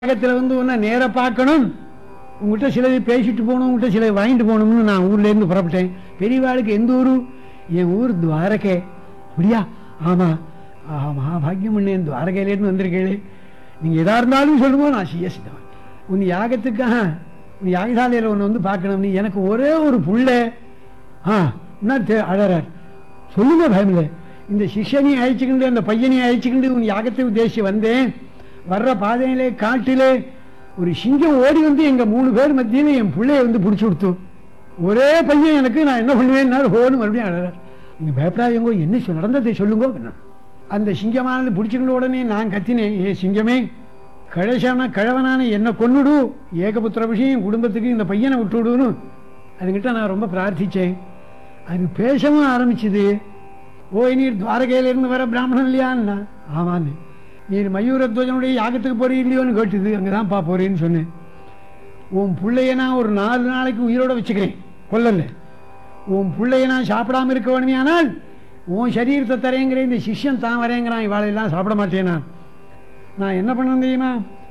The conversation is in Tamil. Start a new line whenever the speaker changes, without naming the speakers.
யாகத்தில் வந்து உன்னை நேர பார்க்கணும் உங்ககிட்ட சிலது பேசிட்டு போகணும் உங்ககிட்ட சிலது வாங்கிட்டு போகணும்னு நான் ஊர்லேருந்து புறப்பட்டேன் பெரியவாளுக்கு எந்த ஊரு என் ஊர் துவாரகை அப்படியா ஆமாம் ஆமா பாக்கியம் பண்ணு என் துவாரகையிலேருந்து வந்திருக்கேளே நீங்கள் எதா இருந்தாலும் சொல்லுங்க நான் செய்ய சித்தவன் உன் யாகத்துக்காக உன் யாகசாலையில் ஒன்று வந்து பார்க்கணும் நீ எனக்கு ஒரே ஒரு புள்ள ஆ என்ன தே- அழறார் சொல்லுங்க பயமில்லை இந்த சிஷ்யனையும் அழைச்சிக்கிண்டு அந்த பையனையும் அழைச்சிக்கிண்டு உன் யாகத்தை உத்தேசிச்சு வந்தேன் வர்ற பாதையிலே காட்டிலே ஒரு சிங்கம் ஓடி வந்து எங்க மூணு பேர் மத்தியில என் பிள்ளைய வந்து பிடிச்சி கொடுத்து ஒரே பையன் எனக்கு நான் என்ன பண்ணுவேன்னா ஹோன்னு மறுபடியும் அழறார் நீங்க பயப்படாதீங்க என்ன சொ- நடந்ததை சொல்லுங்க அப்படின்னா. அந்த சிங்கமானது பிடிச்சிக்கிட்ட உடனே நான் கத்தினேன் ஏ சிங்கமே கழசான கழவனான என்னை கொன்னுடு ஏகபுத்திர விஷயம் என் குடும்பத்துக்கு இந்த பையனை விட்டுவிடுன்னு அதுகிட்ட நான் ரொம்ப பிரார்த்திச்சேன் அது பேசவும் ஆரம்பிச்சுது ஓ நீர் துவாரகையிலிருந்து வர பிராமணன் இல்லையான்னா ஆமான்னு நீர் மயூரத்வஜனுடைய யாகத்துக்கு போறீ இல்லையோன்னு கேட்டுது அங்கே தான் பா போறேன்னு சொன்னேன் உன் பிள்ளைய நான் ஒரு நாலு நாளைக்கு உயிரோட வச்சுக்கிறேன் கொல்லல உன் பிள்ளைய நான் சாப்பிடாம இருக்க வேணுமே ஆனால் உன் சரீரத்தை தரேங்கிற இந்த சிஷ்யன் தான் வரேங்கிறான் இவாளெல்லாம் சாப்பிட மாட்டேன் நான் நான் என்ன பண்ணணும் தெரியுமா